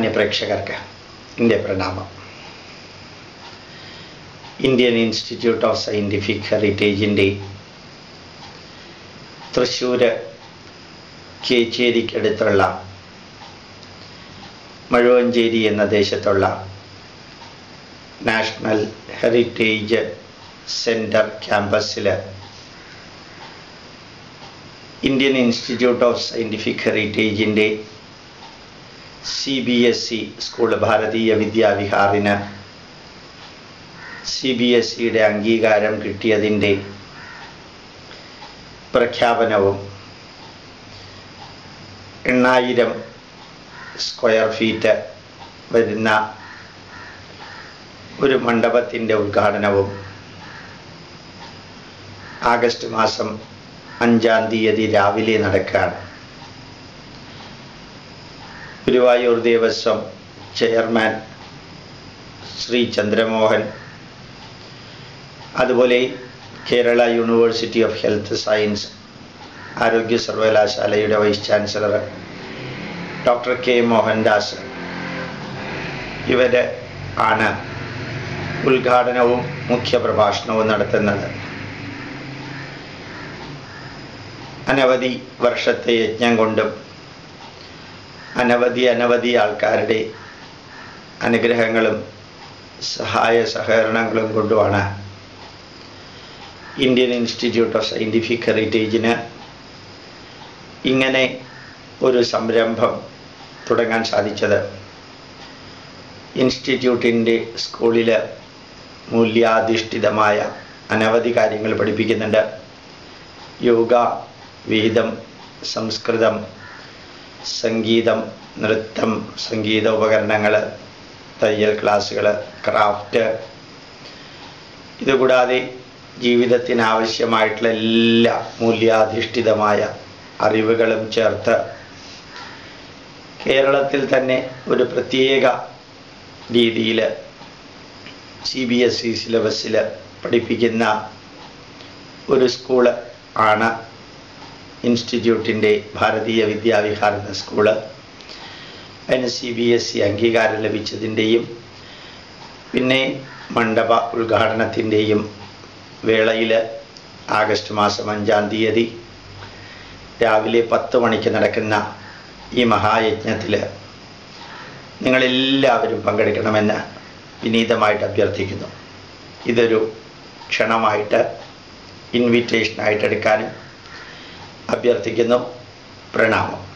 മാന്യ പ്രേക്ഷകർക്ക് എൻ്റെ പ്രണാമം ഇന്ത്യൻ ഇൻസ്റ്റിറ്റ്യൂട്ട് ഓഫ് സയൻറ്റിഫിക് ഹെറിറ്റേജിൻ്റെ തൃശ്ശൂർ കേച്ചേരിക്കടുത്തുള്ള മഴുവഞ്ചേരി എന്ന ദേശത്തുള്ള നാഷണൽ ഹെറിറ്റേജ് സെൻറ്റർ ക്യാമ്പസിൽ ഇന്ത്യൻ ഇൻസ്റ്റിറ്റ്യൂട്ട് ഓഫ് സയൻറ്റിഫിക് ഹെറിറ്റേജിൻ്റെ C B S E school Bharatiya വിദ്യാവിഹാറിന് സി ബി എസ് ഇയുടെ അംഗീകാരം കിട്ടിയതിൻ്റെ പ്രഖ്യാപനവും എണ്ണായിരം സ്ക്വയർ ഫീറ്റ് വരുന്ന ഒരു മണ്ഡപത്തിൻ്റെ ഉദ്ഘാടനവും ആഗസ്റ്റ് മാസം അഞ്ചാം തീയതി രാവിലെ നടക്കുകയാണ് ഗുരുവായൂർ ദേവസ്വം ചെയർമാൻ ശ്രീ ചന്ദ്രമോഹൻ അതുപോലെ Kerala university of health science ആരോഗ്യ സർവകലാശാലയുടെ vice chancellor doctor K Mohandas ഇവർ ആണ് ഉദ്ഘാടനവും മുഖ്യപ്രഭാഷണവും നടത്തുന്നത് അനവധി വർഷത്തെ യജ്ഞം കൊണ്ടും അനവധി അനവധി ആൾക്കാരുടെ അനുഗ്രഹങ്ങളും സഹായ സഹകരണങ്ങളും കൊണ്ടുമാണ് ഇന്ത്യൻ ഇൻസ്റ്റിറ്റ്യൂട്ട് ഓഫ് സയൻറ്റിഫിക് ഹെറിറ്റേജിന് ഇങ്ങനെ ഒരു സംരംഭം തുടങ്ങാൻ സാധിച്ചത് ഇൻസ്റ്റിറ്റ്യൂട്ടിൻ്റെ സ്കൂളിൽ മൂല്യാധിഷ്ഠിതമായ അനവധി കാര്യങ്ങൾ പഠിപ്പിക്കുന്നുണ്ട് യോഗ വേദം സംസ്കൃതം സംഗീതം നൃത്തം സംഗീത ഉപകരണങ്ങൾ തയ്യൽ ക്ലാസ്സുകൾ ക്രാഫ്റ്റ് ഇതുകൂടാതെ ജീവിതത്തിന് ആവശ്യമായിട്ടുള്ള എല്ലാ മൂല്യാധിഷ്ഠിതമായ അറിവുകളും ചേർത്ത് കേരളത്തിൽ തന്നെ ഒരു പ്രത്യേക രീതിയിൽ സി ബി എസ് ഇ സിലബസിൽ പഠിപ്പിക്കുന്ന ഒരു സ്കൂള് ആണ് ഇൻസ്റ്റിറ്റ്യൂട്ടിൻ്റെ ഭാരതീയ വിദ്യാവിഹാർ എന്ന സ്കൂള് അതിന് സി ബി എസ് ഇ അംഗീകാരം ലഭിച്ചതിൻ്റെയും പിന്നെ മണ്ഡപ ഉദ്ഘാടനത്തിൻ്റെയും വേളയിൽ ആഗസ്റ്റ് മാസം അഞ്ചാം തീയതി രാവിലെ പത്ത് മണിക്ക് നടക്കുന്ന ഈ മഹായജ്ഞത്തിൽ നിങ്ങളെല്ലാവരും പങ്കെടുക്കണമെന്ന് വിനീതമായിട്ട് അഭ്യർത്ഥിക്കുന്നു ഇതൊരു ക്ഷണമായിട്ട് ഇൻവിറ്റേഷനായിട്ട് എടുക്കാനും അഭ്യർത്ഥിക്കുന്നു പ്രണാമം